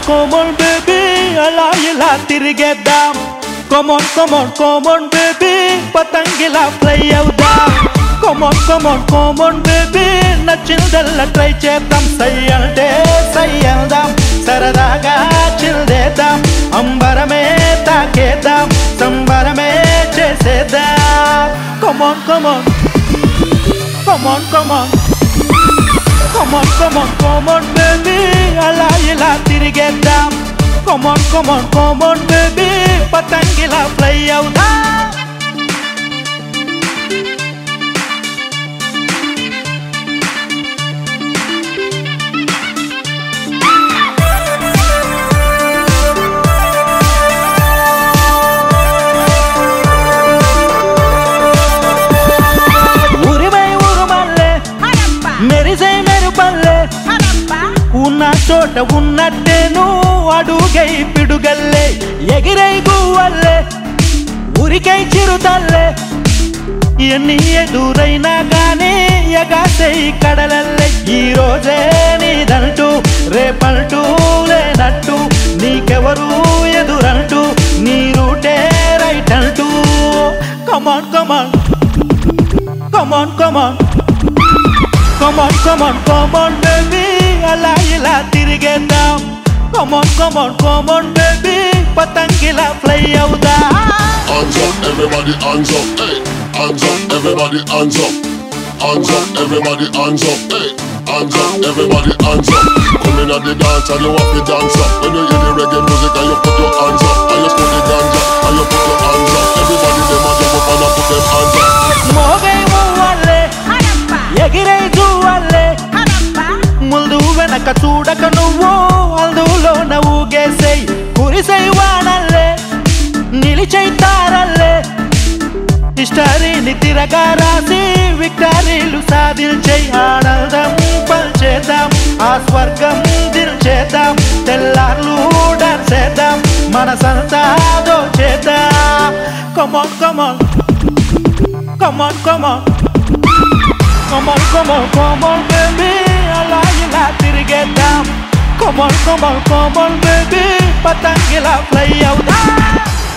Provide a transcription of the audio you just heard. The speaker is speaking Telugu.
కోమోన్ బేబీ అలా ఇలా తిరిగేద్దాం కొమోన్ కొమోన్ కోమోన్ బేబీ పతంగిలా ఫ్లై అవుదాం కొమోన్ కొమోన్ కోమోన్ బేబీ నచ్చిందల్లా ట్రై చేద్దాం సై అంటే సై అవుదాం సరదాగా చిల్దేద్దాం అంబరమే తాకేద్దాం సంబరమే చేసేద్దాం కొమోన్ కొమోన్ కొమోన్ కొమోన్ కొమోన్ కొమోన్ కొమోన్ బేబీ అలా ఇలా తిరిగేద్దాం కొమోన్ కొమోన్ కొమోన్ బేబీ పతంగిలా ఫ్లై అవుదాం ఉరిమై ఉరుమల్లే మెరిసే మెరుపల్లే ఉన్న చోట ఉన్నట్టేను అడుగై పిడుగల్లే ఎగిరై గువ్వల్లే ఉరికై చిరుతల్లే ఎన్ని ఎదురైనా గానీ ఎగాసై కడలల్లే ఈ రోజే నీదంటూ రేపంటూ లేనట్టు నీకెవరు ఎదురంటూ నీ రూటే రైట్ అంటూ కమాన్ come on come on come on come on come on come on baby అలా ఇలా తిరిగేద్దాం కమాన్ కమాన్ కమాన్ బేబీ పతంగిలా ఫ్లై అవుదా Hands up, everybody hands up, hey. Hands up, everybody hands up. Hands up, everybody hands up, hey. Hands up, everybody hands up. Come in at the dance and you have to dance up. When you hear the reggae music and you put your hands up, and you put the ganja and you put your hands up. Everybody them a jump up and a put them hands up. మోగై మువ్వల్లే ఎగిరై జువ్వల్లే ముందు వెనక చూడక నువ్వు అందులో ఊగేసేయ్ కురిసై వానల్లే నిలిచై తారల్లే హిస్టరీని తిరగా రాసి విక్టరీలు సాధించై ఆనందం పంచేద్దాం ఆ స్వర్గం దిల్చేద్దాం తెల్లార్లు డాన్స్ చేద్దాం మనసంతా దోచేద్దాం కమాన్ come on come on come on come on come on come on baby అలా ఇలా తిరిగేద్దాం కమాన్ కమాన్ కమాన్ బేబీ పతంగిలా ఫ్లై అవుదాం